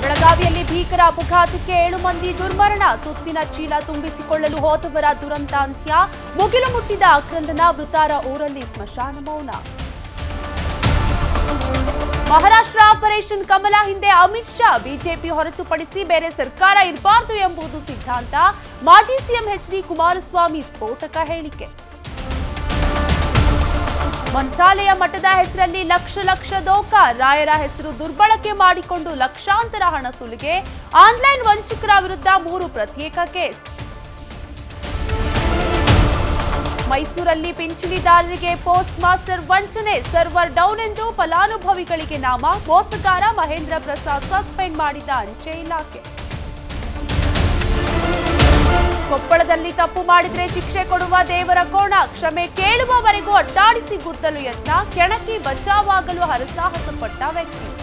ಬೆಳಗಾವಿಯಲ್ಲಿ ಭೀಕರ ಅಪಘಾತಕ್ಕೆ ಏಳು ಮಂದಿ ದುರ್ಮರಣ ತುತ್ತಿನ ಚೀಲ ತುಂಬಿಸಿಕೊಳ್ಳಲು ಹೋದವರ ದುರಂತ ಅಂತ್ಯ ಮುಗಿಲು ಮುಟ್ಟಿದ ಆಕ್ರಂದನ ಮೃತಾರ ಊರಲ್ಲಿ ಸ್ಮಶಾನ ಮೌನ ಮಹಾರಾಷ್ಟ್ರ ಆಪರೇಷನ್ ಕಮಲ ಹಿಂದೆ ಅಮಿತ್ ಶಾ ಬಿಜೆಪಿ ಹೊರತುಪಡಿಸಿ ಬೇರೆ ಸರ್ಕಾರ ಇರಬಾರದು ಎಂಬುದು ಸಿದ್ಧಾಂತ ಮಾಜಿ ಸಿಎಂ ಎಚ್ ಡಿ ಕುಮಾರಸ್ವಾಮಿ ಸ್ಫೋಟಕ ಹೇಳಿಕೆ ಮಂತ್ರಾಲಯ ಮಠದ ಹೆಸರಲ್ಲಿ ಲಕ್ಷ ಲಕ್ಷ ದೋಖ ರಾಯರ ಹೆಸರು ದುರ್ಬಳಕೆ ಮಾಡಿಕೊಂಡು ಲಕ್ಷಾಂತರ ಹಣ ಸುಲಿಗೆ ಆನ್ಲೈನ್ ವಂಚಕರ ವಿರುದ್ಧ ಮೂರು ಪ್ರತ್ಯೇಕ ಕೇಸ್ ಮೈಸೂರಲ್ಲಿ ಪಿಂಚಣಿದಾರರಿಗೆ ಪೋಸ್ಟ್ ಮಾಸ್ಟರ್ ವಂಚನೆ ಸರ್ವರ್ ಡೌನ್ ಎಂದು ಫಲಾನುಭವಿಗಳಿಗೆ ನಾಮ ಮೋಸಗಾರ ಮಹೇಂದ್ರ ಪ್ರಸಾದ್ ಸಸ್ಪೆಂಡ್ ಮಾಡಿದ ಅಂಚೆ ಇಲಾಖೆ ಕೊಪ್ಪಳದಲ್ಲಿ ತಪ್ಪು ಮಾಡಿದ್ರೆ ಶಿಕ್ಷೆ ಕೊಡುವ ದೇವರ ಕೋಣ ಕ್ಷಮೆ ಕೇಳುವವರೆಗೂ ಅಡ್ಡಾಡಿಸಿ ಗುದ್ದಲು ಯತ್ನ ಕೆಣಕಿ ಬಚಾವಾಗಲು ಹರಸಾಹಸ ಪಟ್ಟ ವ್ಯಕ್ತಿ